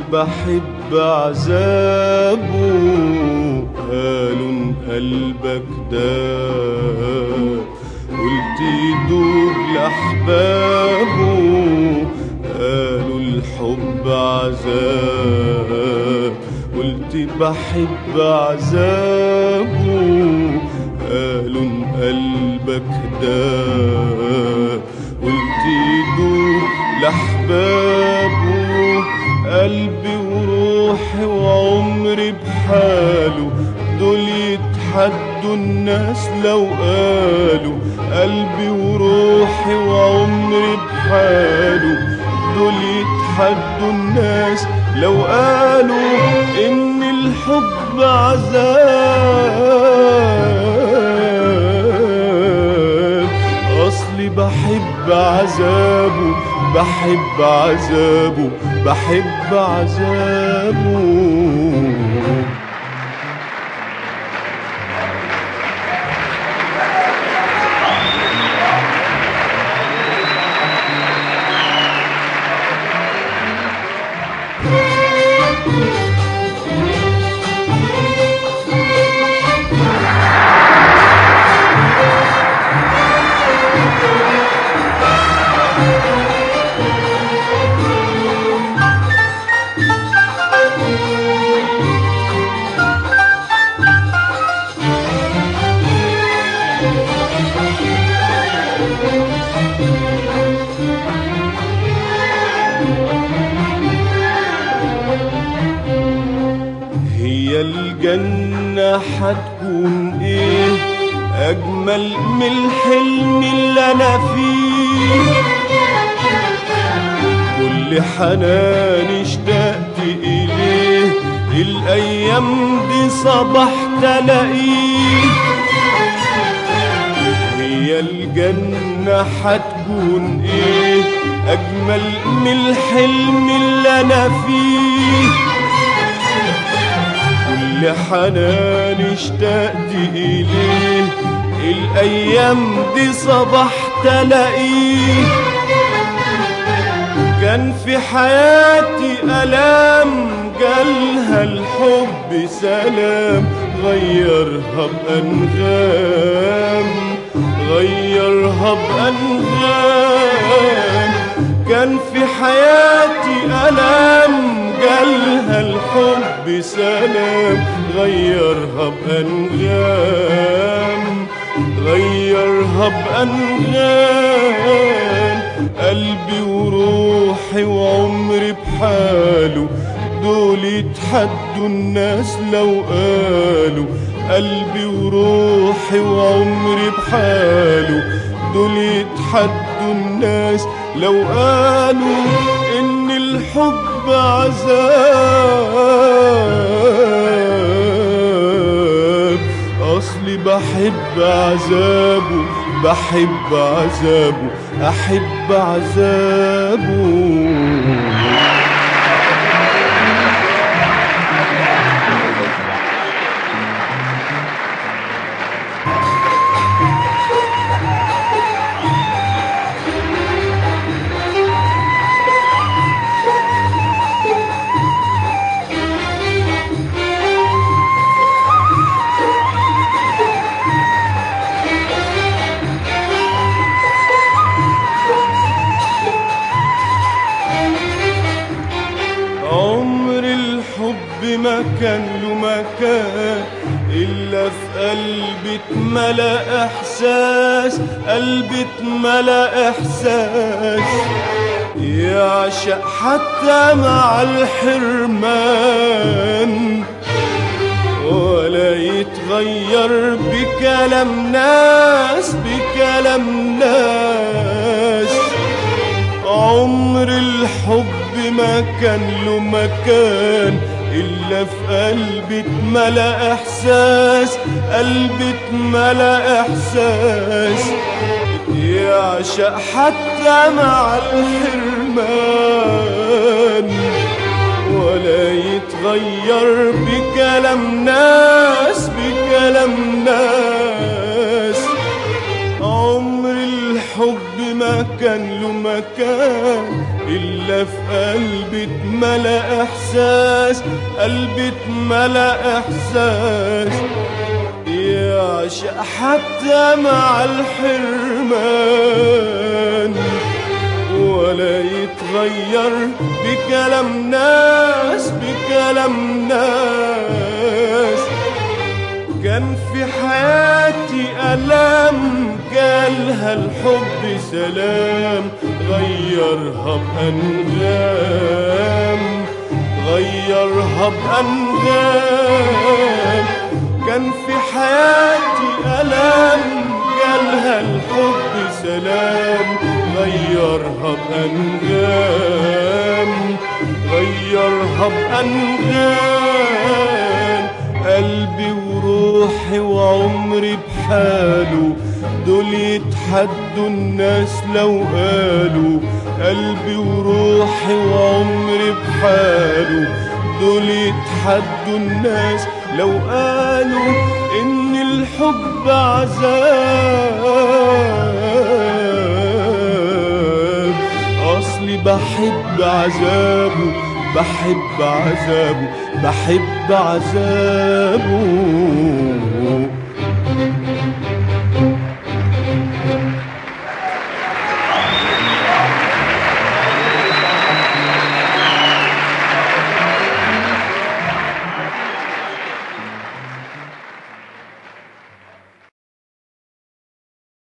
بحب عذابه قالوا قلبك داب قلت يدوب لأحبابه قالوا الحب عذاب قلت بحب عذابه قالوا قلبك داب قلت يدوب لأحبابه قلبي وروحي وعمري بحاله دول يتحدوا الناس لو قالوا قلبي وروحي وعمري بحاله دول يتحدوا الناس لو قالوا ان الحب عذاب اصلي بحب عذابه بحب عذابه بحب عذابه هي الجنة حتكون ايه اجمل من الحلم اللي انا فيه كل حنان اشتقت اليه الايام دي صبحت الاقيه هي الجنة حتكون ايه اجمل من الحلم اللي انا فيه كل حنان اشتقت إليه الأيام دي صبحت ألاقيه كان في حياتي ألام جالها الحب سلام غيرها بأنغام غيرها بأنغام كان في حياتي ألام جالها الحب سلام غيرها بأنغام غيرها بأنغام قلبي وروحي وعمري بحاله دول يتحدوا الناس لو قالوا قلبي وروحي وعمري بحاله دول يتحدوا الناس لو قالوا ان الحب عذاب اصلي بحب عذابه بحب عذابه احب عذابه عمر الحب ما كان له مكان إلا في قلبي اتملى إحساس قلبي اتملى إحساس يعشق حتى مع الحرمان ولا يتغير بكلام ناس بكلام ناس عمر الحب ما كان له مكان إلا في قلبي اتملى إحساس قلبي اتملى إحساس يعشق حتى مع الحرمان ولا يتغير بكلام ناس بكلام ناس عمر الحب ما كان له مكان إلا في قلبي اتملى إحساس قلبي اتملى إحساس يعشق حتى مع الحرمان ولا يتغير بكلام ناس بكلام ناس كان في حياتي ألم جالها الحب سلام غيرها بأنغام غيرها بأنغام كان في حياتي ألم جالها الحب سلام غيرها بأنغام غيرها بأنغام قلبي وروحي وعمري بحاله دول يتحدوا الناس لو قالوا قلبي وروحي وعمري بحاله دول يتحدوا الناس لو قالوا ان الحب عذاب اصلي بحب عذابه بحب عذابه بحب عذابه